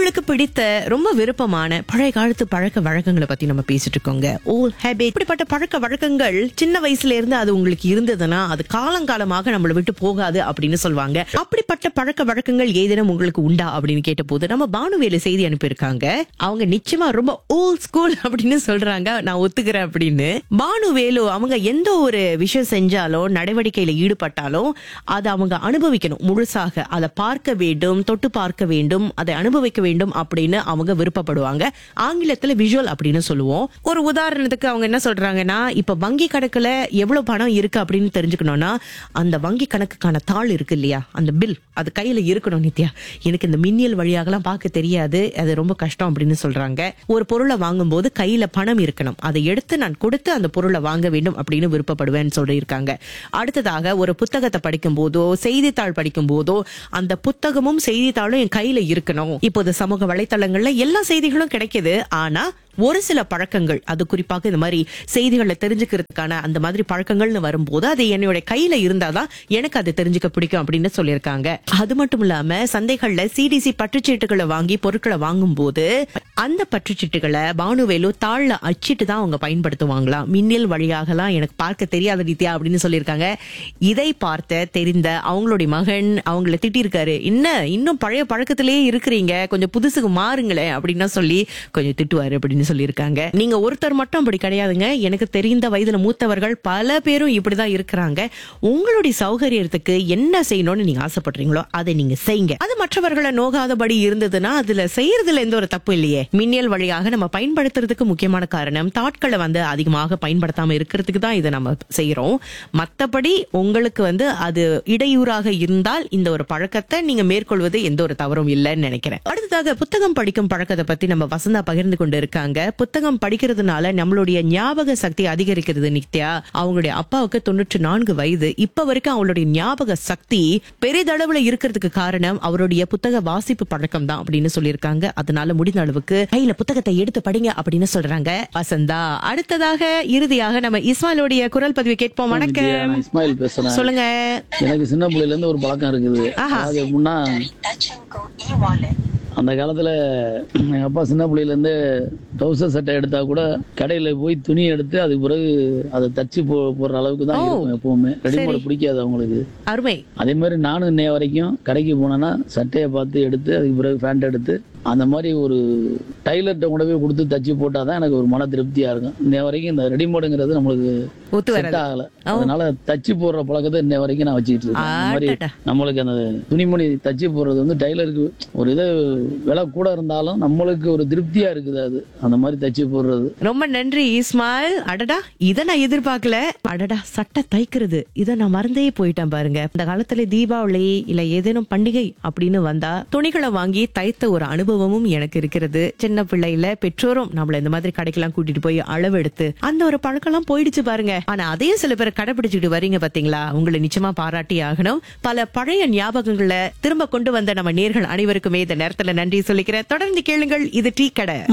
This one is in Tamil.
உங்களுக்கு பிடித்த ரொம்ப விருப்பமான பழைய காலத்து பழக்க வழக்கங்களை பத்தி நம்ம பேசிட்டு இருக்கோங்க ஓல் ஹேபிட் இப்படிப்பட்ட பழக்க வழக்கங்கள் சின்ன வயசுல இருந்து அது உங்களுக்கு இருந்ததுன்னா அது காலங்காலமாக நம்மளை விட்டு போகாது அப்படின்னு சொல்லுவாங்க அப்படிப்பட்ட பழக்க வழக்கங்கள் ஏதேனும் உங்களுக்கு உண்டா அப்படின்னு கேட்டபோது நம்ம பானுவேலு செய்தி அனுப்பியிருக்காங்க அவங்க நிச்சயமா ரொம்ப ஓல்ட் ஸ்கூல் அப்படின்னு சொல்றாங்க நான் ஒத்துக்கிறேன் அப்படின்னு பானுவேலு அவங்க எந்த ஒரு விஷயம் செஞ்சாலும் நடவடிக்கையில ஈடுபட்டாலும் அதை அவங்க அனுபவிக்கணும் முழுசாக அதை பார்க்க வேண்டும் தொட்டு பார்க்க வேண்டும் அதை அனுபவிக்க வேண்டும் அப்படின்னு அவங்க விருப்பப்படுவாங்க ஆங்கிலத்துல விஷுவல் அப்படின்னு சொல்லுவோம் ஒரு உதாரணத்துக்கு அவங்க என்ன சொல்றாங்கன்னா இப்ப வங்கி கணக்குல எவ்வளவு பணம் இருக்கு அப்படின்னு தெரிஞ்சுக்கணும்னா அந்த வங்கி கணக்குக்கான தாள் இருக்கு இல்லையா அந்த பில் அது கையில இருக்கணும் நித்யா எனக்கு இந்த மின்னியல் வழியாகலாம் பார்க்க தெரியாது அது ரொம்ப கஷ்டம் அப்படின்னு சொல்றாங்க ஒரு பொருளை வாங்கும்போது கையில பணம் இருக்கணும் அதை எடுத்து நான் கொடுத்து அந்த பொருளை வாங்க வேண்டும் அப்படின்னு விருப்பப்படுவேன்னு சொல்லியிருக்காங்க அடுத்ததாக ஒரு புத்தகத்தை படிக்கும் போதோ செய்தித்தாள் படிக்கும் போதோ அந்த புத்தகமும் செய்தித்தாளும் என் கையில இருக்கணும் இப்போது சமூக வலைத்தளங்கள்ல எல்லா செய்திகளும் கிடைக்குது ஆனா ஒரு சில பழக்கங்கள் அது குறிப்பாக இந்த மாதிரி செய்திகளை தெரிஞ்சுக்கிறதுக்கான அந்த மாதிரி பழக்கங்கள்னு வரும்போது அது என்னுடைய கையில இருந்தாதான் எனக்கு அது தெரிஞ்சுக்க பிடிக்கும் அப்படின்னு சொல்லியிருக்காங்க அது மட்டும் இல்லாம சந்தைகள்ல சிடிசி பற்றுச்சீட்டுகளை வாங்கி பொருட்களை வாங்கும் போது அந்த பற்றுச்சீட்டுகளை பானுவேலு தாள்ல அச்சிட்டு தான் அவங்க பயன்படுத்துவாங்களாம் மின்னல் வழியாகலாம் எனக்கு பார்க்க தெரியாத ரீதியா அப்படின்னு சொல்லியிருக்காங்க இதை பார்த்த தெரிந்த அவங்களுடைய மகன் அவங்கள திட்டிருக்காரு என்ன இன்னும் பழைய பழக்கத்திலேயே இருக்கிறீங்க கொஞ்சம் புதுசுக்கு மாறுங்களேன் அப்படின்னா சொல்லி கொஞ்சம் திட்டுவாரு அப்படின்னு சொல்லியிருக்காங்க நீங்க ஒருத்தர் மட்டும் அப்படி கிடையாதுங்க எனக்கு தெரிந்த வயதுல மூத்தவர்கள் பல பேரும் இப்படிதான் இருக்கிறாங்க உங்களுடைய சௌகரியத்துக்கு என்ன செய்யணும்னு நீங்க ஆசைப்படுறீங்களோ அதை நீங்க செய்யுங்க அது மற்றவர்களை நோகாதபடி இருந்ததுன்னா அதுல செய்யறதுல எந்த ஒரு தப்பு இல்லையே மின்னல் வழியாக நம்ம பயன்படுத்துறதுக்கு முக்கியமான காரணம் தாட்களை வந்து அதிகமாக பயன்படுத்தாம இருக்கிறதுக்கு தான் இதை நம்ம செய்யறோம் மத்தபடி உங்களுக்கு வந்து அது இடையூறாக இருந்தால் இந்த ஒரு பழக்கத்தை நீங்க மேற்கொள்வது எந்த ஒரு தவறும் இல்லைன்னு நினைக்கிறேன் அடுத்ததாக புத்தகம் படிக்கும் பழக்கத்தை பத்தி நம்ம வசந்தா பகிர்ந்து கொண்டு இருக்காங்க புத்தகம் படிக்கிறதுனால நம்மளுடைய ஞாபக சக்தி அதிகரிக்கிறது நித்யா அவங்களுடைய அப்பாவுக்கு தொண்ணூற்றி நான்கு வயது இப்ப வரைக்கும் அவங்களுடைய ஞாபக சக்தி பெரிதளவுல இருக்கிறதுக்கு காரணம் அவருடைய புத்தக வாசிப்பு பழக்கம் தான் அப்படின்னு சொல்லியிருக்காங்க அதனால முடிந்த அளவுக்கு கையில புத்தகத்தை எடுத்து படிங்க அப்படின்னு சொல்றாங்க வசந்தா அடுத்ததாக இறுதியாக நம்ம இஸ்மாயிலுடைய குரல் பதிவை கேட்போம் வணக்கம் நான் இஸ்மாயில் பேசுறேன் சொல்லுங்க எனக்கு சின்ன பிள்ளையில இருந்து ஒரு பழக்கம் இருக்குது ஆஹா. அது முன்னா Touch and go e-wallet. அந்த காலத்துல எங்க அப்பா சின்ன பிள்ளையில இருந்து டவுசர் சட்டை எடுத்தா கூட கடையில போய் துணி எடுத்து அதுக்கு பிறகு அதை தச்சு போ போடுற அளவுக்கு தான் ஓ. இருக்கும் எப்பவுமே ரெடிமேட் பிடிக்காது அவங்களுக்கு அருமை அதே மாதிரி நானும் இன்னைய வரைக்கும் கடைக்கு போனேன்னா சட்டையை பார்த்து எடுத்து அதுக்கு பிறகு பேண்ட் எடுத்து அந்த மாதிரி ஒரு டைலர்கிட்ட கொண்டு போய் கொடுத்து தச்சு போட்டாதான் எனக்கு ஒரு மன திருப்தியா இருக்கும் இன்னைய வரைக்கும் இந்த ரெடிமேடுங்கிறது நம்மளுக்கு ஒத்து செட் வராது ஆகல அதனால தச்சு போடுற பழக்கத்தை இன்னைய வரைக்கும் நான் வச்சுக்கிட்டு இருக்கேன் அந்த மாதிரி ஆட்டடா. நம்மளுக்கு அந்த துணிமணி தச்சு போடுறது வந்து டைலருக்கு ஒரு இது விலை கூட இருந்தாலும் நம்மளுக்கு ஒரு திருப்தியா இருக்குது அது அந்த மாதிரி தச்சு போடுறது ரொம்ப நன்றி இஸ்மாயில் அடடா இத நான் எதிர்பார்க்கல அடடா சட்டை தைக்கிறது இத நான் மறந்தே போயிட்டேன் பாருங்க இந்த காலத்துல தீபாவளி இல்ல ஏதேனும் பண்டிகை அப்படின்னு வந்தா துணிகளை வாங்கி தைத்த ஒரு அனுபவமும் எனக்கு இருக்கிறது சின்ன பிள்ளையில பெற்றோரும் நம்மள இந்த மாதிரி கடைக்கெல்லாம் கூட்டிட்டு போய் அளவெடுத்து அந்த ஒரு பழக்கம்லாம் போயிடுச்சு பாருங்க ஆனா அதையும் சில பேர் கடைபிடிச்சிட்டு வரீங்க பாத்தீங்களா உங்களை நிச்சயமா பாராட்டி ஆகணும் பல பழைய ஞாபகங்களை திரும்ப கொண்டு வந்த நம்ம நேர்கள் அனைவருக்குமே இந்த நேரத்துல நன்றி சொல்லிக்கிறேன் தொடர்ந்து கேளுங்கள் இது டீ கடை